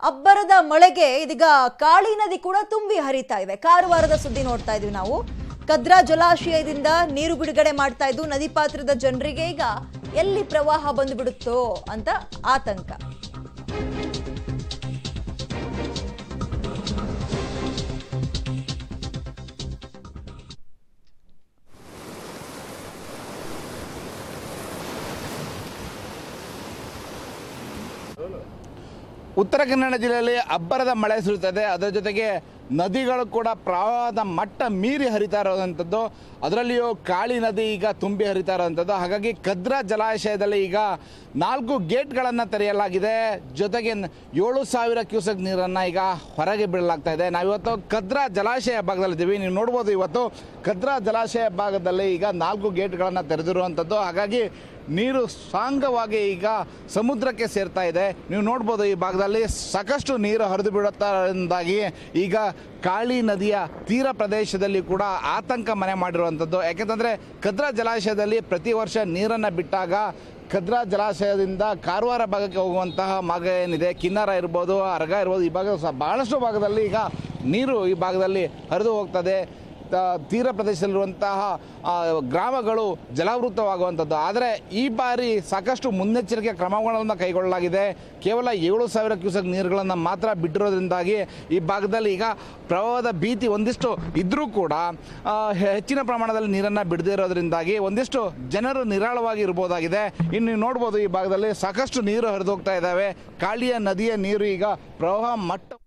ಅಬ್ಬರದ ಮಳೆಗೆ ಇದೀಗ ಕಾಳಿ ನದಿ ಕೂಡ ತುಂಬಿ ಹರಿತಾ ಇದೆ ಕಾರವಾರದ ಸುದ್ದಿ ನೋಡ್ತಾ ಇದೀವಿ ನಾವು ಕದ್ರಾ ಜಲಾಶಯದಿಂದ ನೀರು ಬಿಡುಗಡೆ ಮಾಡ್ತಾ ಇದ್ದು ನದಿ ಪಾತ್ರದ ಜನರಿಗೆ ಈಗ ಎಲ್ಲಿ ಪ್ರವಾಹ ಬಂದ್ಬಿಡುತ್ತೋ ಅಂತ ಆತಂಕ ಉತ್ತರ ಕನ್ನಡ ಜಿಲ್ಲೆಯಲ್ಲಿ ಅಬ್ಬರದ ಮಳೆ ಸುರಿಯುತ್ತದೆ ಅದರ ಜೊತೆಗೆ ನದಿಗಳು ಕೂಡ ಪ್ರವಾಹದ ಮಟ್ಟ ಮೀರಿ ಹರಿತಾ ಇರೋವಂಥದ್ದು ಅದರಲ್ಲಿಯೂ ಕಾಳಿ ನದಿ ಈಗ ತುಂಬಿ ಹರಿತಾ ಇರೋವಂಥದ್ದು ಹಾಗಾಗಿ ಕದ್ರಾ ಜಲಾಶಯದಲ್ಲಿ ಈಗ ನಾಲ್ಕು ಗೇಟ್ಗಳನ್ನು ತೆರೆಯಲಾಗಿದೆ ಜೊತೆಗೆ ನ- ಏಳು ಸಾವಿರ ಕ್ಯೂಸೆಕ್ ನೀರನ್ನು ಈಗ ಹೊರಗೆ ಬಿಡಲಾಗ್ತಾ ಇದೆ ನಾವಿವತ್ತು ಕದ್ರಾ ಜಲಾಶಯ ಭಾಗದಲ್ಲಿದ್ದೀವಿ ನೀವು ನೋಡ್ಬೋದು ಇವತ್ತು ಕದ್ರಾ ಜಲಾಶಯ ಭಾಗದಲ್ಲಿ ಈಗ ನಾಲ್ಕು ಗೇಟ್ಗಳನ್ನು ತೆರೆದಿರುವಂಥದ್ದು ಹಾಗಾಗಿ ನೀರು ಸಾಂಗವಾಗಿ ಈಗ ಸಮುದ್ರಕ್ಕೆ ಸೇರ್ತಾ ಇದೆ ನೀವು ನೋಡ್ಬೋದು ಈ ಭಾಗದಲ್ಲಿ ಸಾಕಷ್ಟು ನೀರು ಹರಿದು ಬಿಡುತ್ತಾರಿಂದಾಗಿ ಈಗ ಕಾಳಿ ನದಿಯ ತೀರ ಪ್ರದೇಶದಲ್ಲಿ ಕೂಡ ಆತಂಕ ಮನೆ ಮಾಡಿರುವಂಥದ್ದು ಯಾಕೆಂತಂದರೆ ಕದ್ರಾ ಜಲಾಶಯದಲ್ಲಿ ಪ್ರತಿ ವರ್ಷ ನೀರನ್ನು ಬಿಟ್ಟಾಗ ಕದ್ರಾ ಜಲಾಶಯದಿಂದ ಕಾರವಾರ ಭಾಗಕ್ಕೆ ಹೋಗುವಂತಹ ಮಾರ್ಗ ಏನಿದೆ ಕಿನ್ನರ ಇರ್ಬೋದು ಅರ್ಗ ಇರ್ಬೋದು ಈ ಭಾಗ ಸಹ ಭಾಳಷ್ಟು ಭಾಗದಲ್ಲಿ ಈಗ ನೀರು ಈ ಭಾಗದಲ್ಲಿ ಹರಿದು ಹೋಗ್ತದೆ ತ- ತೀರ ಪ್ರದೇಶದಲ್ಲಿರುವಂತಹ ಆ, ಗ್ರಾಮಗಳು ಜಲಾವೃತವಾಗುವಂಥದ್ದು ಆದರೆ ಈ ಬಾರಿ ಸಾಕಷ್ಟು ಮುನ್ನೆಚ್ಚರಿಕೆ ಕ್ರಮಗಳನ್ನು ಕೈಗೊಳ್ಳಲಾಗಿದೆ ಕೇವಲ ಏಳು ಸಾವಿರ ಕ್ಯೂಸೆಕ್ ನೀರುಗಳನ್ನು ಮಾತ್ರ ಬಿಟ್ಟಿರೋದ್ರಿಂದಾಗಿ ಈ ಭಾಗದಲ್ಲಿ ಈಗ ಪ್ರವಾಹದ ಭೀತಿ ಒಂದಿಷ್ಟು ಇದ್ದರೂ ಕೂಡ ಆ, ಹೆಚ್ಚಿನ ಪ್ರಮಾಣದಲ್ಲಿ ನೀರನ್ನು ಬಿಡದೇ ಇರೋದ್ರಿಂದಾಗಿ ಒಂದಿಷ್ಟು ಜನರು ನಿರಾಳವಾಗಿ ಇರ್ಬೋದಾಗಿದೆ ಇನ್ನು ನೀವು ನೋಡ್ಬೋದು ಈ ಭಾಗದಲ್ಲಿ ಸಾಕಷ್ಟು ನೀರು ಹರಿದು ಹೋಗ್ತಾ ಇದ್ದಾವೆ ಕಾಳಿಯ ನದಿಯ ನೀರು ಈಗ ಪ್ರವಾಹ ಮಟ್ಟ